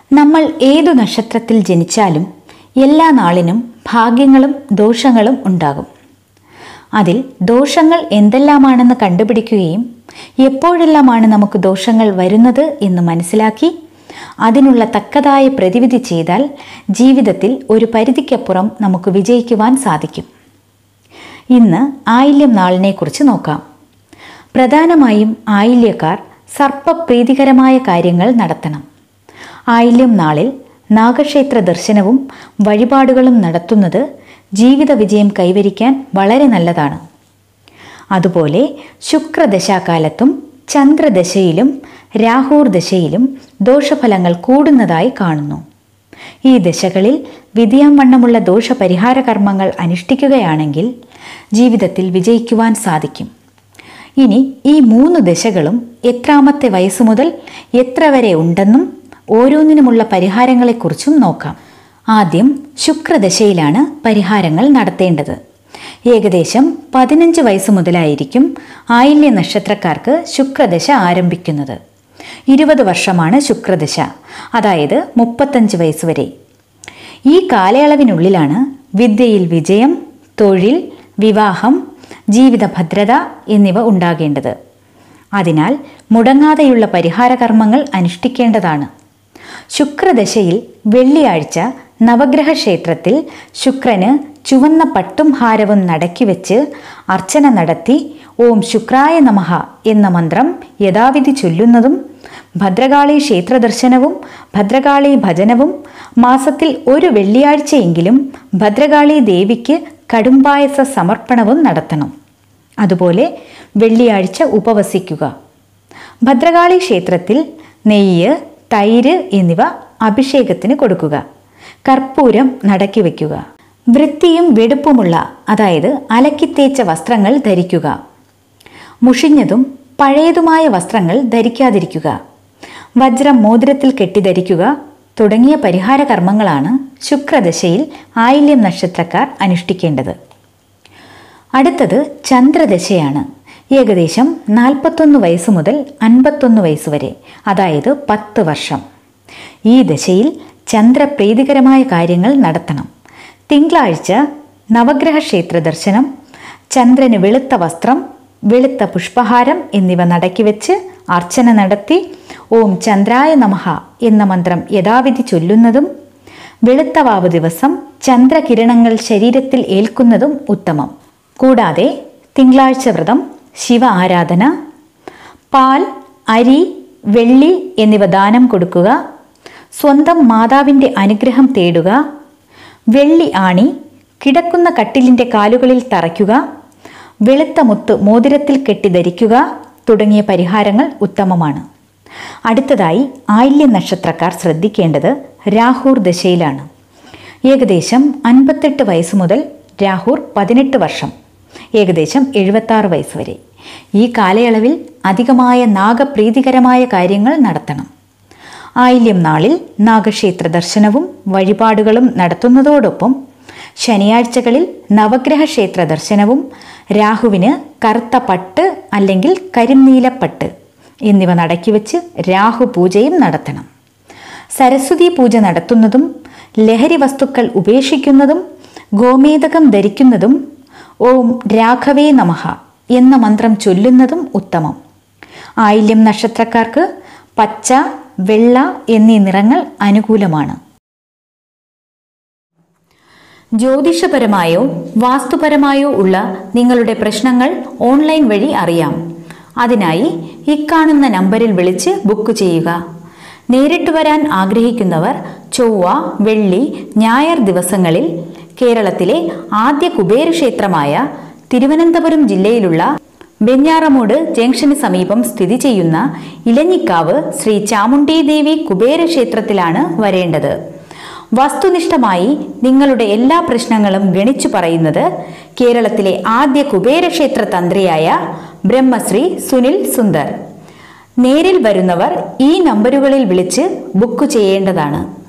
നമ്മൾ ഏതു നക്ഷത്രത്തിൽ ജനിച്ചാലും എല്ലാ നാളിനും ഭാഗ്യങ്ങളും ദോഷങ്ങളും ഉണ്ടാകും അതിൽ ദോഷങ്ങൾ എന്തെല്ലാമാണെന്ന് കണ്ടുപിടിക്കുകയും എപ്പോഴെല്ലാമാണ് നമുക്ക് ദോഷങ്ങൾ വരുന്നത് എന്ന് മനസ്സിലാക്കി അതിനുള്ള തക്കതായ പ്രതിവിധി ചെയ്താൽ ജീവിതത്തിൽ ഒരു പരിധിക്കപ്പുറം നമുക്ക് വിജയിക്കുവാൻ സാധിക്കും ഇന്ന് ആയില്യം നാളിനെക്കുറിച്ച് നോക്കാം പ്രധാനമായും ആയില്യക്കാർ സർപ്പപ്രീതികരമായ കാര്യങ്ങൾ നടത്തണം ആയില്യം നാളിൽ നാഗക്ഷേത്ര ദർശനവും വഴിപാടുകളും നടത്തുന്നത് ജീവിത വിജയം കൈവരിക്കാൻ വളരെ നല്ലതാണ് അതുപോലെ ശുക്രദശാകാലത്തും ചന്ദ്രദശയിലും രാഹൂർ ദശയിലും ദോഷഫലങ്ങൾ കൂടുന്നതായി കാണുന്നു ഈ ദശകളിൽ വിധിയാവണ്ണമുള്ള ദോഷപരിഹാര കർമ്മങ്ങൾ അനുഷ്ഠിക്കുകയാണെങ്കിൽ ജീവിതത്തിൽ വിജയിക്കുവാൻ സാധിക്കും ഇനി ഈ മൂന്ന് ദശകളും എത്രാമത്തെ വയസ്സ് മുതൽ എത്ര വരെ ഉണ്ടെന്നും ഓരോന്നിനുമുള്ള പരിഹാരങ്ങളെക്കുറിച്ചും നോക്കാം ആദ്യം ശുക്രദശയിലാണ് പരിഹാരങ്ങൾ നടത്തേണ്ടത് ഏകദേശം പതിനഞ്ച് വയസ്സ് മുതലായിരിക്കും ആയില്യ നക്ഷത്രക്കാർക്ക് ശുക്രദശ ആരംഭിക്കുന്നത് ഇരുപത് വർഷമാണ് ശുക്രദശ അതായത് മുപ്പത്തഞ്ച് വയസ്സ് വരെ ഈ കാലയളവിനുള്ളിലാണ് വിദ്യയിൽ വിജയം തൊഴിൽ വിവാഹം ജീവിത ഭദ്രത എന്നിവ ഉണ്ടാകേണ്ടത് അതിനാൽ മുടങ്ങാതെയുള്ള പരിഹാര കർമ്മങ്ങൾ അനുഷ്ഠിക്കേണ്ടതാണ് ശുക്രദശയിൽ വെള്ളിയാഴ്ച നവഗ്രഹ ക്ഷേത്രത്തിൽ ശുക്രന് ചുവന്ന പട്ടും ഹാരവും നടക്കി വെച്ച് അർച്ചന നടത്തി ഓം ശുക്രായ നമഃ എന്ന മന്ത്രം യഥാവിധി ചൊല്ലുന്നതും ഭദ്രകാളി ക്ഷേത്ര ദർശനവും ഭദ്രകാളി ഭജനവും മാസത്തിൽ ഒരു വെള്ളിയാഴ്ചയെങ്കിലും ഭദ്രകാളി ദേവിക്ക് കടുംപായസ സമർപ്പണവും നടത്തണം അതുപോലെ വെള്ളിയാഴ്ച ഉപവസിക്കുക ഭദ്രകാളി ക്ഷേത്രത്തിൽ നെയ്യ് തൈര് എന്നിവ അഭിഷേകത്തിന് കൊടുക്കുക കർപ്പൂരം നടക്കി വയ്ക്കുക വൃത്തിയും വെടുപ്പുമുള്ള അതായത് അലക്കിത്തേച്ച വസ്ത്രങ്ങൾ ധരിക്കുക മുഷിഞ്ഞതും പഴയതുമായ വസ്ത്രങ്ങൾ ധരിക്കാതിരിക്കുക വജ്രം മോതിരത്തിൽ കെട്ടിധരിക്കുക തുടങ്ങിയ പരിഹാര കർമ്മങ്ങളാണ് ശുക്രദശയിൽ ആയില്യം നക്ഷത്രക്കാർ അനുഷ്ഠിക്കേണ്ടത് അടുത്തത് ചന്ദ്രദശയാണ് ഏകദേശം നാൽപ്പത്തൊന്ന് വയസ്സ് മുതൽ അൻപത്തൊന്ന് വയസ്സ് വരെ അതായത് പത്ത് വർഷം ഈ ദശയിൽ ചന്ദ്രപ്രീതികരമായ കാര്യങ്ങൾ നടത്തണം തിങ്കളാഴ്ച നവഗ്രഹ ക്ഷേത്ര ദർശനം ചന്ദ്രന് വെളുത്ത വസ്ത്രം വെളുത്ത പുഷ്പഹാരം എന്നിവ നടക്കി വെച്ച് അർച്ചന നടത്തി ഓം ചന്ദ്രായ നമഃ എന്ന മന്ത്രം യഥാവിധി ചൊല്ലുന്നതും വെളുത്ത വാവ് ദിവസം ചന്ദ്രകിരണങ്ങൾ ശരീരത്തിൽ ഏൽക്കുന്നതും ഉത്തമം കൂടാതെ തിങ്കളാഴ്ച വ്രതം ശിവ ആരാധന പാൽ അരി വെള്ളി എന്നിവ ദാനം കൊടുക്കുക സ്വന്തം മാതാവിൻ്റെ അനുഗ്രഹം തേടുക വെള്ളി ആണി കിടക്കുന്ന കട്ടിലിൻ്റെ കാലുകളിൽ തറയ്ക്കുക വെളുത്ത മുത്ത് മോതിരത്തിൽ കെട്ടി ധരിക്കുക തുടങ്ങിയ പരിഹാരങ്ങൾ ഉത്തമമാണ് അടുത്തതായി ആയില്യ നക്ഷത്രക്കാർ ശ്രദ്ധിക്കേണ്ടത് രാഹൂർ ദശയിലാണ് ഏകദേശം അൻപത്തെട്ട് വയസ്സ് മുതൽ രാഹൂർ പതിനെട്ട് വർഷം ഏകദേശം എഴുപത്താറ് വയസ്സ് വരെ ഈ കാലയളവിൽ അധികമായ നാഗപ്രീതികരമായ കാര്യങ്ങൾ നടത്തണം ആയില്യം നാളിൽ നാഗക്ഷേത്ര ദർശനവും വഴിപാടുകളും നടത്തുന്നതോടൊപ്പം ശനിയാഴ്ചകളിൽ നവഗ്രഹ ക്ഷേത്ര ദർശനവും രാഹുവിന് കറുത്ത പട്ട് അല്ലെങ്കിൽ കരിനീലപ്പട്ട് എന്നിവ നടക്കിവെച്ച് രാഹു പൂജയും നടത്തണം സരസ്വതി പൂജ നടത്തുന്നതും ലഹരി വസ്തുക്കൾ ഉപേക്ഷിക്കുന്നതും ഗോമേതകം ധരിക്കുന്നതും ഓം രാഘവേ നമഃ എന്ന മന്ത്രം ചൊല്ലുന്നതും ഉത്തമം ആയില്യം നക്ഷത്രക്കാർക്ക് പച്ച വെള്ള എന്നീ നിറങ്ങൾ അനുകൂലമാണ് ജ്യോതിഷപരമായോ വാസ്തുപരമായോ ഉള്ള നിങ്ങളുടെ പ്രശ്നങ്ങൾ ഓൺലൈൻ വഴി അറിയാം അതിനായി ഇക്കാണുന്ന നമ്പറിൽ വിളിച്ച് ബുക്ക് ചെയ്യുക നേരിട്ട് വരാൻ ആഗ്രഹിക്കുന്നവർ ചൊവ്വ വെള്ളി ഞായർ ദിവസങ്ങളിൽ കേരളത്തിലെ ആദ്യ കുബേരക്ഷേത്രമായ തിരുവനന്തപുരം ജില്ലയിലുള്ള വെഞ്ഞാറമൂട് ജംഗ്ഷന് സമീപം സ്ഥിതി ചെയ്യുന്ന ഇലഞ്ഞിക്കാവ് ശ്രീ ചാമുണ്ഡി ദേവി കുബേരക്ഷേത്രത്തിലാണ് വരേണ്ടത് വസ്തുനിഷ്ഠമായി നിങ്ങളുടെ എല്ലാ പ്രശ്നങ്ങളും ഗണിച്ചു പറയുന്നത് കേരളത്തിലെ ആദ്യ കുബേരക്ഷേത്ര തന്ത്രിയായ ബ്രഹ്മശ്രീ സുനിൽ സുന്ദർ നേരിൽ വരുന്നവർ ഈ നമ്പറുകളിൽ വിളിച്ച് ബുക്ക് ചെയ്യേണ്ടതാണ്